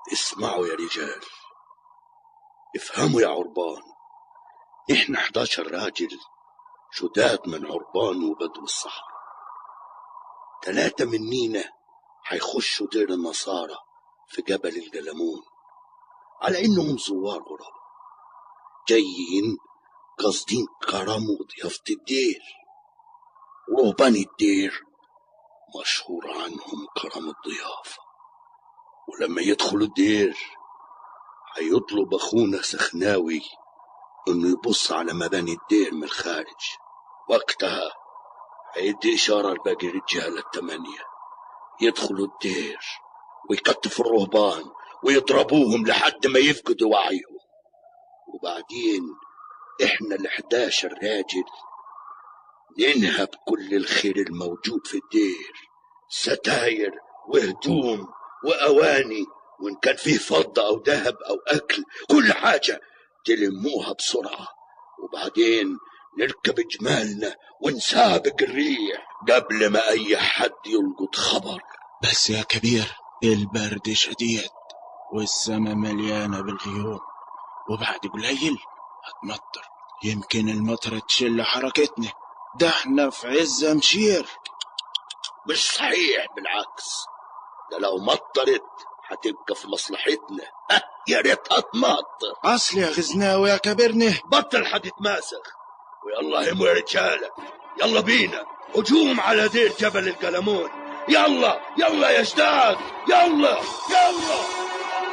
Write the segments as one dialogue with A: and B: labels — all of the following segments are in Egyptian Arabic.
A: اسمعوا يا رجال افهموا يا عربان احنا 11 راجل شداد من عربان وبدو الصحراء ثلاثة منينا حيخشوا دير النصارى في جبل الجلمون على انهم زوار غراب جايين قاصدين كرم وضيافة الدير ورهبان الدير مشهور عنهم كرم الضيافة ولما يدخلوا الدير هيطلب أخونا سخناوي إنه يبص على مباني الدير من الخارج وقتها هيدي إشارة لباقي الرجالة التمانية يدخلوا الدير ويكتفوا الرهبان ويضربوهم لحد ما يفقدوا وعيهم وبعدين احنا الحداشر راجل ننهب كل الخير الموجود في الدير ستاير وهدوم وأواني وإن كان فيه فضة أو ذهب أو أكل كل حاجة تلموها بسرعة وبعدين نركب جمالنا ونسابق الريح قبل ما أي حد يلقط خبر
B: بس يا كبير البرد شديد والسما مليانة بالغيوم وبعد قليل هتمطر يمكن المطر تشل حركتنا ده احنا في عز مشير
A: مش صحيح بالعكس ده لو مطرت هتبقى في مصلحتنا أه يا ريتها تمطر
B: اصل يا غزناوي يا كبرني
A: بطل حتتماسخ ويلا هموا يا رجالة يلا بينا هجوم على دير جبل القلمون يلا يلا يا جداد يلا يلا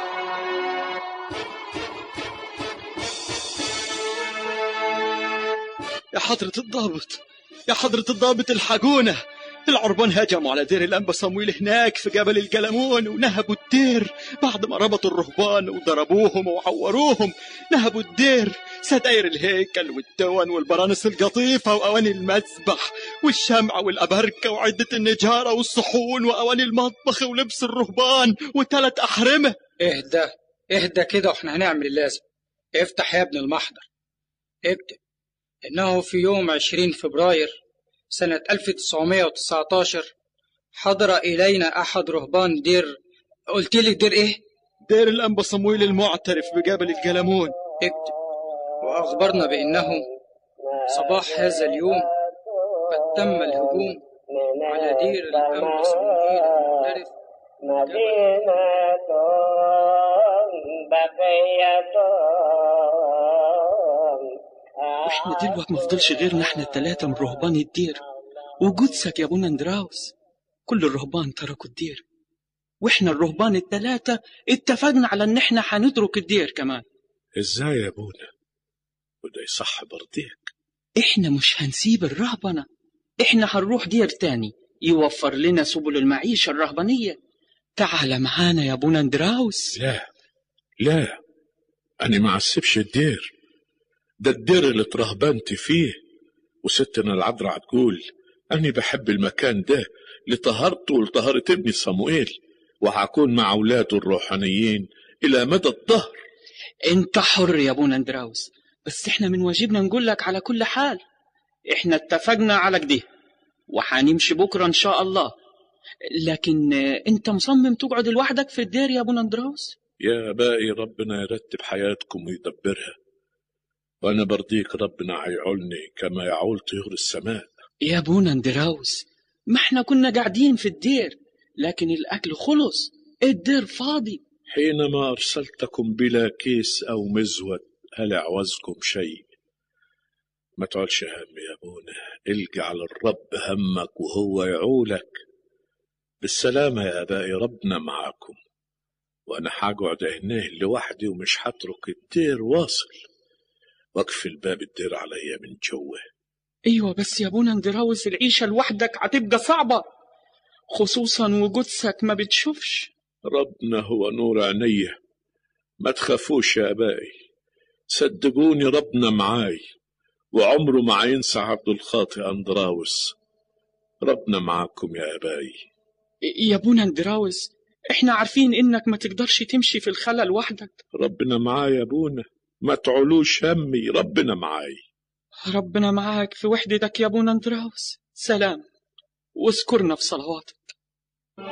C: يا حضرة الضابط يا حضرة الضابط الحقونا العربان هجموا على دير الأنبا صمويل هناك في جبل الجلمون ونهبوا الدير بعد ما ربطوا الرهبان وضربوهم وعوروهم نهبوا الدير ستاير الهيكل والتون والبرانس القطيفة وأواني المذبح والشمع والأبركة وعدة النجارة والصحون وأواني المطبخ ولبس الرهبان وثلاث أحرمة
D: اهدى اهدى كده واحنا هنعمل اللازم افتح يا ابن المحضر اكتب إنه في يوم 20 فبراير سنة 1919 حضر إلينا أحد رهبان دير قلت لي دير إيه؟
C: دير الأنبا صمويل المعترف بجبل الجلمون
D: اكتب وأخبرنا بأنه صباح هذا اليوم قد تم الهجوم على دير الأنبا صمويل المعترف
E: مدينة بقية
C: واحنا دلوقتي ما فضلش غيرنا احنا التلاتة من رهبان الدير وجودسك يا ابونا اندراوس كل الرهبان تركوا الدير واحنا الرهبان التلاتة اتفقنا على ان احنا هندرك الدير كمان
F: ازاي يا ابونا وده يصح برضيك
C: احنا مش هنسيب الرهبنة احنا هنروح دير تاني يوفر لنا سبل المعيشة الرهبانية تعال معانا يا ابونا اندراوس
F: لا لا أنا ما عسبش الدير ده الدير اللي اترهبنت فيه وستنا العذراء تقول أني بحب المكان ده لطهارته ولطهارة ابني صموئيل وهكون مع أولاده الروحانيين إلى مدى الدهر
C: انت حر يا ابونا اندراوس بس احنا من واجبنا نقول لك على كل حال احنا اتفقنا على كده وهنمشي بكره ان شاء الله لكن آه، انت مصمم تقعد لوحدك في الدير يا ابونا اندراوس
F: يا باقي ربنا يرتب حياتكم ويدبرها وأنا برضيك ربنا هيعولني كما يعول طيور السماء
C: يا ابونا اندراوس ما احنا كنا قاعدين في الدير لكن الاكل خلص الدير فاضي
F: حينما أرسلتكم بلا كيس أو مزود هل أعوزكم شيء ما تعولش هم يا أبونا القى على الرب همك وهو يعولك بالسلامة يا أبائي ربنا معاكم وأنا حقعد هنا لوحدي ومش هترك الدير واصل واقفل باب الدير عليا من جوه
C: ايوه بس يا ابونا اندراوس العيشه لوحدك هتبقى صعبه خصوصا وجودسك ما بتشوفش
F: ربنا هو نور عينيا ما تخافوش يا أبائي صدقوني ربنا معاي وعمره ما هينسى عبد الخاطئ أندراوس ربنا معاكم يا أبائي
C: يا ابونا اندراوس احنا عارفين انك ما تقدرش تمشي في الخلا لوحدك
F: ربنا معاي يا أبونا ما تعولوش همي ربنا معاي
C: ربنا معاك في وحدتك يا ابونا اندراوس سلام واذكرنا في صلواتك